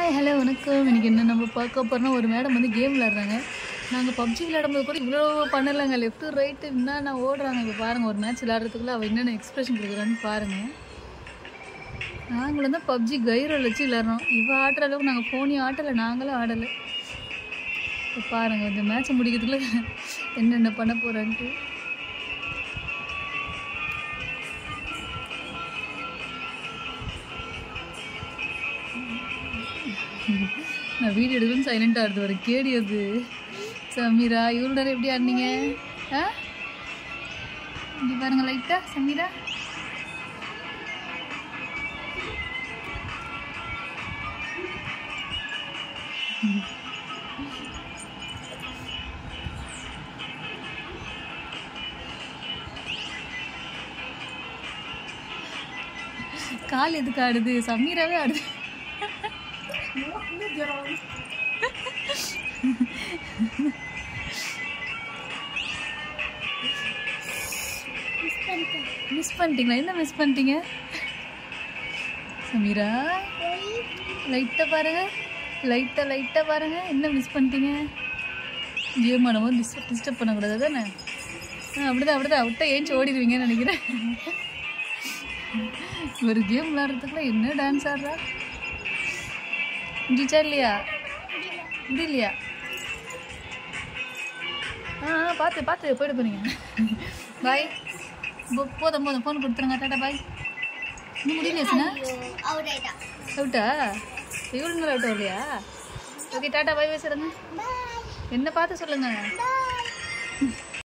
hi hello வணக்கம் இன்னைக்கு என்ன நம்ம பார்க்க போறோம்னா ஒரு மேடம் வந்து கேம் விளையாடுறாங்க நாங்கள் பப்ஜி விளையாடும்போது கூட இவ்வளோ பண்ணலைங்க லெஃப்ட்டு ரைட்டு என்னென்ன ஓடுறாங்க இப்போ பாருங்கள் ஒரு மேட்ச் விளையாடுறதுக்குள்ள அவள் என்னென்ன எக்ஸ்பிரஷன் கொடுக்குறான்னு பாருங்கள் நாங்களும் தான் பப்ஜி கைரோல் வச்சு விளையாடுறோம் இவ ஆடுற அளவுக்கு நாங்கள் ஃபோனையும் ஆட்டலை நாங்களும் ஆடலை இப்போ பாருங்கள் இந்த மேட்ச்சை முடிக்கிறதுக்குள்ள என்னென்ன பண்ண போகிறான்ட்டு நான் வீடியோ எடுக்கணும் சைலண்டாக ஆடுது ஒரு கேடி அது சமீரா இவ்வளோ நேரம் எப்படி ஆடினீங்க ஆ இங்கே பாருங்க லைட்டா சமீரா கால் எதுக்கு ஆடுது சமீராவே ஆடுது மிஸ் பண்ணிட்டீங்களா என்ன மிஸ் பண்ணிட்டீங்க சமீரா லைட்டாக பாருங்க லைட்டாக லைட்டாக பாருங்க என்ன மிஸ் பண்ணிட்டீங்க கேம் ஆடும்போது டிஸ்டர்ப் டிஸ்டர்ப் பண்ணக்கூடாது தானே ஆ அப்படிதான் அப்படிதான் விட்டா ஏஞ்சி ஓடிடுவீங்கன்னு நினைக்கிறேன் ஒரு கேம் விளாட்றதுக்குள்ள என்ன டான்ஸ் ஆடுறா முடிச்சா இல்லையா முடியலையா ஆ ஆ, பார்த்து பார்த்து போயிட்டு போறீங்க பாய் போதும் போதும் ஃபோன் கொடுத்துருங்க டாட்டா பாய் இன்னும் முடியலையா சின்ன அவுட்டா இவ்வளோ நேரம் அவுட் வரலையா ஓகே டாட்டா பாய் பேசுகிறேங்க என்ன பார்த்து சொல்லுங்க